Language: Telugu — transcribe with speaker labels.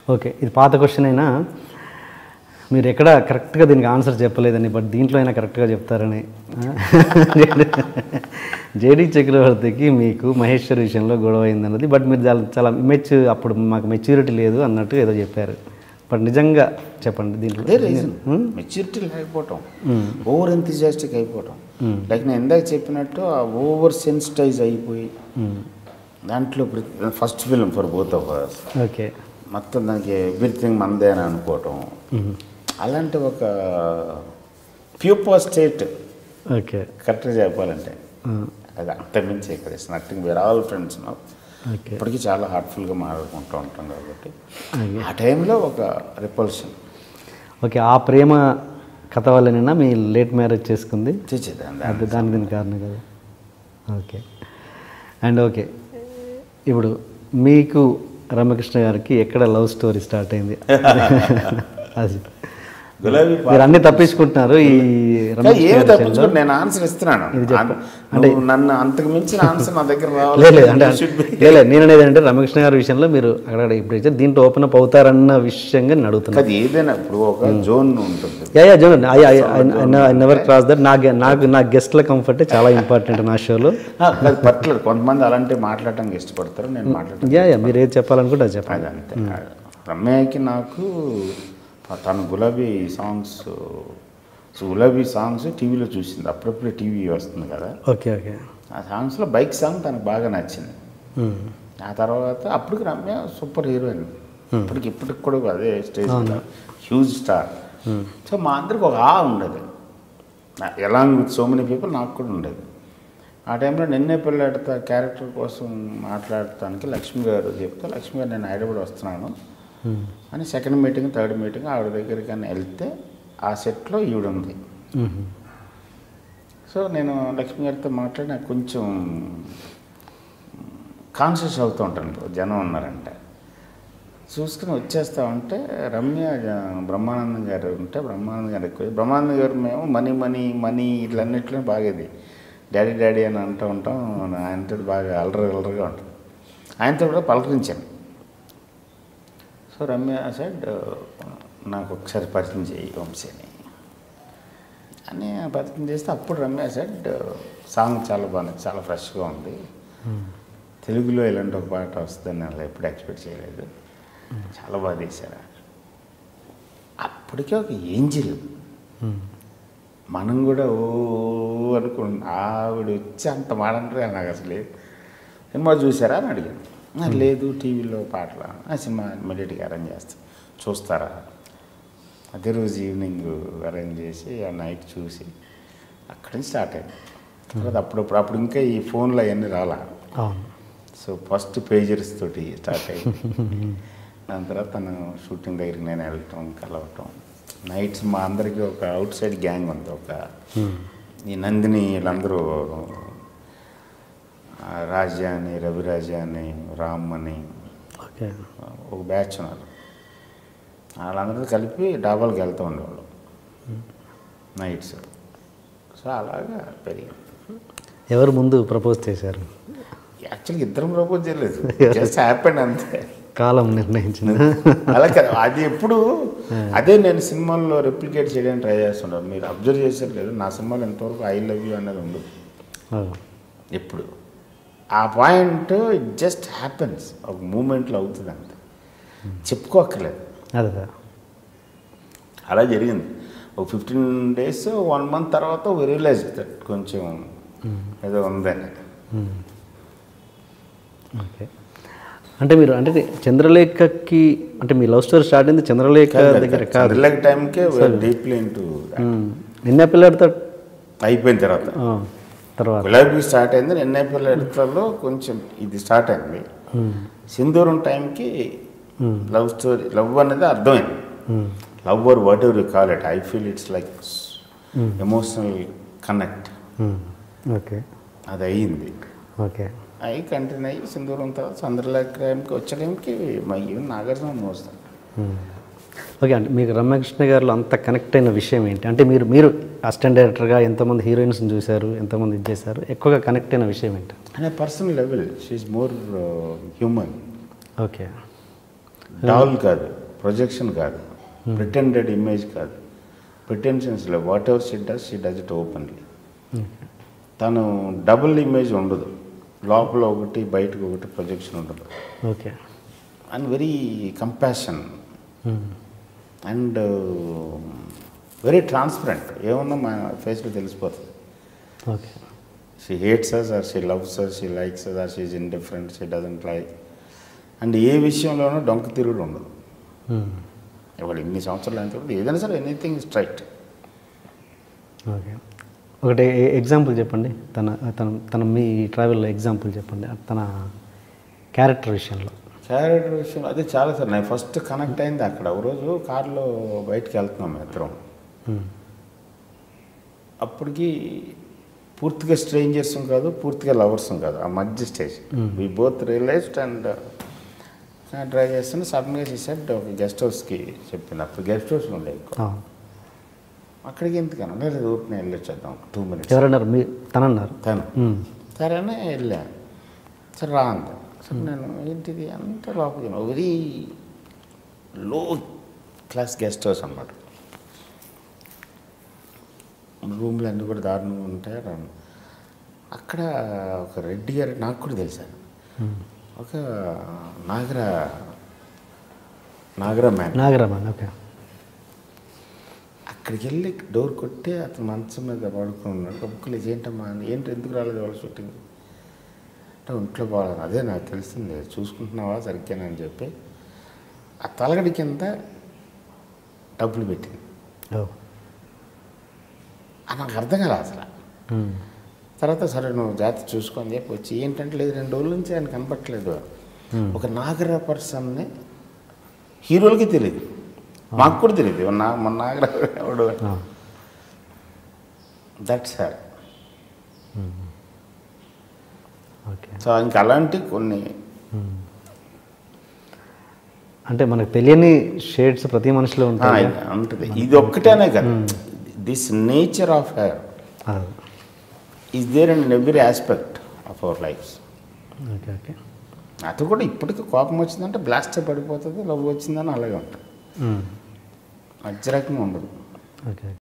Speaker 1: ఓకే ఇది పాత క్వశ్చన్ అయినా మీరు ఎక్కడ కరెక్ట్గా దీనికి ఆన్సర్ చెప్పలేదని బట్ దీంట్లో అయినా కరెక్ట్గా చెప్తారని జేడీ చక్రవర్తికి మీకు మహేశ్వర్ విషయంలో గొడవ అయిందన్నది బట్ మీరు చాలా చాలా మెచ్ అప్పుడు మాకు మెచ్యూరిటీ లేదు అన్నట్టు ఏదో చెప్పారు బట్ నిజంగా చెప్పండి దీంట్లో
Speaker 2: అదే రీజన్ మెచ్యూరిటీ లేకపోవటం ఓవర్ ఎంతజాస్టిక్ అయిపోవటం లైక్ నేను ఇందాక చెప్పినట్టు ఆ ఓవర్ సెన్సిటైజ్ అయిపోయి దాంట్లో first film for both of us
Speaker 1: okay
Speaker 2: మొత్తం దానికి ఎవ్రీథింగ్ మందే అని అనుకోవటం అలాంటి ఒక ప్యూపర్ స్టేట్
Speaker 1: ఓకే
Speaker 2: కరెక్ట్గా చెప్పాలంటే అది అంతమించి ఇక్కడ it's nothing where all friends
Speaker 1: okay
Speaker 2: ఇప్పటికీ చాలా హార్ట్ఫుల్గా మాట్లాడుకుంటూ ఉంటాం కాబట్టి ఆ టైంలో ఒక రిపల్షన్
Speaker 1: ఓకే ఆ ప్రేమ కథ వల్లనేనా మీ లేట్ మ్యారేజ్ చేసుకుంది
Speaker 2: తెచ్చేదాన్ని
Speaker 1: అది దాని దీని కారణం కదా ఓకే అండ్ ఓకే ఇప్పుడు మీకు రమకృష్ణ గారికి ఎక్కడ లవ్ స్టోరీ స్టార్ట్ అయింది అది
Speaker 2: గులాబీ
Speaker 1: మీరు అన్ని తప్పించుకుంటున్నారు ఈ రమకృష్ణ
Speaker 2: ఏమి
Speaker 1: గారి
Speaker 2: తప్పించుకుంటే నేను ఆన్సర్ ఇస్తున్నాను అన్- నువ్వు నన్ను అంతకు మించిన ఆన్సర్ నా దగ్గర
Speaker 1: లేదు లేదు అంటే
Speaker 2: రావాలి Should be-
Speaker 1: లేదు లేదు, నేను అనేది అంటే రమకృష్ణ గారి విషయంలో మీరు అక్కడ ఇప్పుడు అయితే దీంట్లో ఓపెన్ అప్ అవుతారన్న విషయంగా నేను అడుగుతున్నాను
Speaker 2: అది ఏదైనా ఇప్పుడు ఒక జోన్ ఉంటుంది
Speaker 1: yeah yeah zone I I never cross that నా ge- నాకు నా గెస్ట్ల కంఫర్ట్ చాలా ఇంపార్టెంట్ నా షోలో
Speaker 2: ఆ, అది పర్టికులర్ కొంతమంది అలాంటి మాట్లాడటానికి ఇష్టపడతారు నేను మాట్లాడటం
Speaker 1: యా యా మీరు ఏది చెప్పాలనుకుంటే అది చెప్పండి
Speaker 2: అది అంతే రమ్యకి నాకు తను గులాబీ సాంగ్స్ సో గులాబీ సాంగ్స్ టీవీలో చూసింది అప్పుడప్పుడే టీవీ వస్తుంది కదా
Speaker 1: ఓకే ఓకే
Speaker 2: ఆ సాంగ్స్లో బైక్ సాంగ్ తనకు బాగా నచ్చింది ఆ తర్వాత అప్పటికి రమ్య సూపర్ హీరోయిన్ ఇప్పటికి ఇప్పటికి కూడా అదే స్టేజ్ హ్యూజ్ స్టార్ సో మా అందరికి ఒక ఆ ఉండేది along with so many people నాకు కూడా ఉండేది ఆ టైంలో నిన్నే పెళ్ళాడతా క్యారెక్టర్ కోసం మాట్లాడటానికి లక్ష్మి గారు చెప్తే లక్ష్మి గారు నేను హైదరాబాద్ వస్తున్నాను అని సెకండ్ మీటింగ్ థర్డ్ మీటింగ్ ఆవిడ దగ్గరికి అని వెళ్తే ఆ సెట్లో ఈవిడ ఉంది సో నేను లక్ష్మి గారితో మాట్లాడి నాకు కొంచెం కాన్షియస్ అవుతూ ఉంటాను జనం ఉన్నారంటే చూసుకుని వచ్చేస్తా ఉంటే రమ్య జ- బ్రహ్మానందం గారు ఉంటే బ్రహ్మానందం గారు ఎక్కువ బ్రహ్మానందం గారు మేము మనీ మనీ మనీ ఇట్లన్నిట్లో బాగేది డాడీ డాడీ అని అంటూ ఉంటాం ఆయనతో బాగా అలరి అలరిగా ఉంటుంది ఆయనతో కూడా పలకరించాను సో రమ్య సైడ్ నాకు ఒకసారి పరిచయం చేయి వంశీని అని పరిచయం చేస్తే అప్పుడు రమ్య సైడ్ సాంగ్ చాలా బాగుంది చాలా ఫ్రెష్గా ఉంది తెలుగులో ఇలాంటి ఒక పాట వస్తుందని నేను ఎప్పుడు ఎక్స్పెక్ట్ చేయలేదు చాలా బాగా తీశారు అప్పటికే ఒక ఏంజిల్ మనం కూడా ఓ అనుకున్నాం ఆవిడ వచ్చి అంత మాడంటారు నాకు అసలు సినిమా చూసారా అని అడిగాను "ఆ, లేదు టీవీలో పాటలు ఆ సినిమా ఇమ్మీడియట్గా అరేంజ్ చేస్తాం చూస్తారా అదే రోజు ఈవినింగ్ అరేంజ్ చేసి ఆ నైట్ చూసి అక్కడి నుంచి స్టార్ట్ అయింది తర్వాత అప్పుడప్పుడు అప్పుడు ఇంకా ఈ ఫోన్లో అవన్నీ రాలా
Speaker 1: అవును
Speaker 2: సో ఫస్ట్ పేజర్స్ తోటి స్టార్ట్ అయింది దాని తర్వాత తను షూటింగ్ దగ్గరికి నేను వెళ్ళటం కలవటం నైట్స్ మా అందరికీ ఒక అవుట్ సైడ్ గ్యాంగ్ ఉంది ఒక ఈ నందిని వీళ్ళందరూ ఆ, రాజా అని రవిరాజా అని రామ్ అని
Speaker 1: ఓకే
Speaker 2: ఒక బ్యాచ్ ఉన్నారు వాళ్ళందరూ కలిపి డాబాలకు వెళ్తూ ఉండేవాళ్ళు నైట్స్ సో అలాగా పెరిగింది
Speaker 1: ఎవరు ముందు ప్రపోజ్ చేశారు
Speaker 2: యాక్చువల్గా ఇద్దరం ప్రపోజ్ చేయలేదు జస్ట్ హ్యాపెండ్ అంతే
Speaker 1: కాలం నిర్ణయించింది
Speaker 2: అలా కదా అది ఎప్పుడు అదే నేను సినిమాల్లో రెప్లికేట్ చేయడానికి ట్రై చేస్తుంటాను మీరు అబ్జర్వ్ చేశారు లేదు నా సినిమాలో ఎంతవరకు ఐ లవ్ యూ అనేది ఉండదు
Speaker 1: ఓ,
Speaker 2: ఎప్పుడు ఆ పాయింట్ ఇట్ జస్ట్ హ్యాపెన్స్ ఒక మూమెంట్లో అవుతుంది అంతే చెప్పుకోక్కర్లేదు
Speaker 1: అదే అదే.
Speaker 2: అలా జరిగింది ఒక ఫిఫ్టీన్ డేస్ వన్ మంత్ తర్వాత రియలైజ్ దట్ కొంచెం ఏదో ఉందని
Speaker 1: ఓకే అంటే మీరు అంటే చంద్రలేఖకి అంటే మీ లవ్ స్టోరీ స్టార్ట్ అయింది చంద్రలేఖ దగ్గర కాదు
Speaker 2: చంద్రలేఖ టైంకే డీప్లీ ఇంటూ
Speaker 1: ఉమ్. నిన్న పిల్లడితో
Speaker 2: అయిపోయిన తర్వాత
Speaker 1: ఆ, తర్వాత
Speaker 2: గులాబీ స్టార్ట్ అయింది ఎన్ఐపిఎల్ ఎడిటర్లో కొంచెం ఇది స్టార్ట్ అయింది సింధూరం టైంకి లవ్ స్టోరీ లవ్ అనేది అర్థమైంది
Speaker 1: um.
Speaker 2: Love or whatever you call it I feel it's like emotional connect
Speaker 1: um. Okay
Speaker 2: అది అయ్యింది
Speaker 1: ఓకే
Speaker 2: అవి కంటిన్యూ అయ్యి సింధూరం తర్వాత చంద్రలేఖ టైంకి వచ్చే టైంకి మా ఈవెన్ నాగార్జున మోస్తాను
Speaker 1: ఉమ్. ఓకే అంటే మీకు రమ్యకృష్ణ గారిలో అంత కనెక్ట్ అయిన విషయం ఏంటి అంటే మీరు మీరు అసిస్టెంట్ డైరెక్టర్గా ఎంతమంది హీరోయిన్స్ని చూశారు ఎంతమంది ఇది చేశారు ఎక్కువగా కనెక్ట్ అయిన విషయం ఏంటి
Speaker 2: అనే personal level she more human
Speaker 1: okay
Speaker 2: doll కాదు ప్రొజెక్షన్ కాదు ప్రిటెండెడ్ ఇమేజ్ కాదు ప్రిటెన్షన్స్లో whatever she does she does it openly తను డబుల్ ఇమేజ్ ఉండదు లోపల ఒకటి బయటకు ఒకటి ప్రొజెక్షన్ ఉండదు
Speaker 1: okay
Speaker 2: and very compassion and very transparent ఏమున్నా మా ఫేస్లో తెలిసిపోతుంది
Speaker 1: okay
Speaker 2: she hates us or she loves us she likes us or she's indifferent she doesn't like and ఏ విషయంలోనూ డొంక తిరుగుడు ఉండదు ఇవాళ ఇన్ని సంవత్సరాలు అయిన తర్వాత ఏదైనా సరే ఎనీథింగ్ ఇస్ రైట్
Speaker 1: ఓకే ఒకటి ఎగ్జాంపుల్ చెప్పండి తన తన తన మీ ట్రావెల్లో ఎగ్జాంపుల్ చెప్పండి తన క్యారెక్టర్ విషయంలో
Speaker 2: క్యారెక్టర్ విషయం అదే చాలా సార్ నేను ఫస్ట్ కనెక్ట్ అయింది అక్కడ ఒక రోజు కార్లో బయటికి వెళ్తున్నాం మేము ఇద్దరం అప్పటికి పూర్తిగా స్ట్రేంజర్స్ కాదు పూర్తిగా లవర్స్ కాదు ఆ మధ్య stage we both realised and drive చేస్తుంటే సడన్గా చేసేట్ ఒక గెస్ట్ హౌస్కి చెప్పింది అప్పుడు గెస్ట్ హౌస్ ఉండే ఎక్కువ
Speaker 1: ఆ.
Speaker 2: అక్కడికి ఎందుకన్నా లేదు ఊరిని వెళ్ళొచ్చేద్దాం టూ మినిట్స్
Speaker 1: ఎవరన్నారు మీ తనన్నారు
Speaker 2: తను
Speaker 1: మ్మ్.
Speaker 2: సరేనే వెళ్ళాను సరే రా అంది సరే నేను ఏంటిది అంత లోపలికి very low class guest house అన్నమాట రూమ్లు అన్నీ కూడా దారుణంగా ఉంటాయి రాను అక్కడ ఒక రెడ్డి గారు నాకు కూడా తెలుసాను
Speaker 1: మ్మ్.
Speaker 2: ఒక నాగర నాగర మ్యాన్
Speaker 1: నాగరామన్ ఓకే
Speaker 2: అక్కడికి వెళ్ళి డోర్ కొట్టి అతను మంచం మీద పడుకుని ఉన్నాడు గబుక్కులు ఏంటమ్మా అని, ఏంటి ఎందుకు రాలేదు వాళ్ళ షూటింగ్ అంటే ఒంట్లో బాగాలేదు అదే నాకు తెలిసింది చూసుకుంటున్నావా సరిగ్గానని చెప్పి ఆ తలగడి కింద డబ్బులు పెట్టింది
Speaker 1: ఓ
Speaker 2: అది నాకు అర్థం కాలేదు అసలు
Speaker 1: మ్మ్.
Speaker 2: తర్వాత సరే నువ్వు జాగ్రత్త చూసుకొని చెప్పి వచ్చి ఏంటంటే లేదు రెండు రోజుల నుంచి ఆయన కనపట్లేదు
Speaker 1: మ్మ్.
Speaker 2: ఒక నాగర పర్సన్ని హీరోలకి తెలియదు మాకు కూడా తెలియదు నా మన నాగర ఎవడు
Speaker 1: ఆ.
Speaker 2: దట్ సార్
Speaker 1: ఓకే
Speaker 2: సో ఇంకా అలాంటి కొన్ని
Speaker 1: మ్మ్. అంటే మనకు తెలియని షేడ్స్ ప్రతి మనిషిలో
Speaker 2: ఆ,
Speaker 1: ఉంటాయి
Speaker 2: ఇది ఉంటుంది ఇది ఒక్కటేనే కదా this nature of hair
Speaker 1: ah.
Speaker 2: Is there and every aspect of our life
Speaker 1: okay okay
Speaker 2: అది కూడా ఇప్పటికి కోపం వచ్చిందంటే బ్లాస్ట్ పడిపోతుంది లవ్ వచ్చిందని అలాగే ఉంటుంది
Speaker 1: మ్మ్.
Speaker 2: మధ్య రకంగా ఉండదు
Speaker 1: ఓకే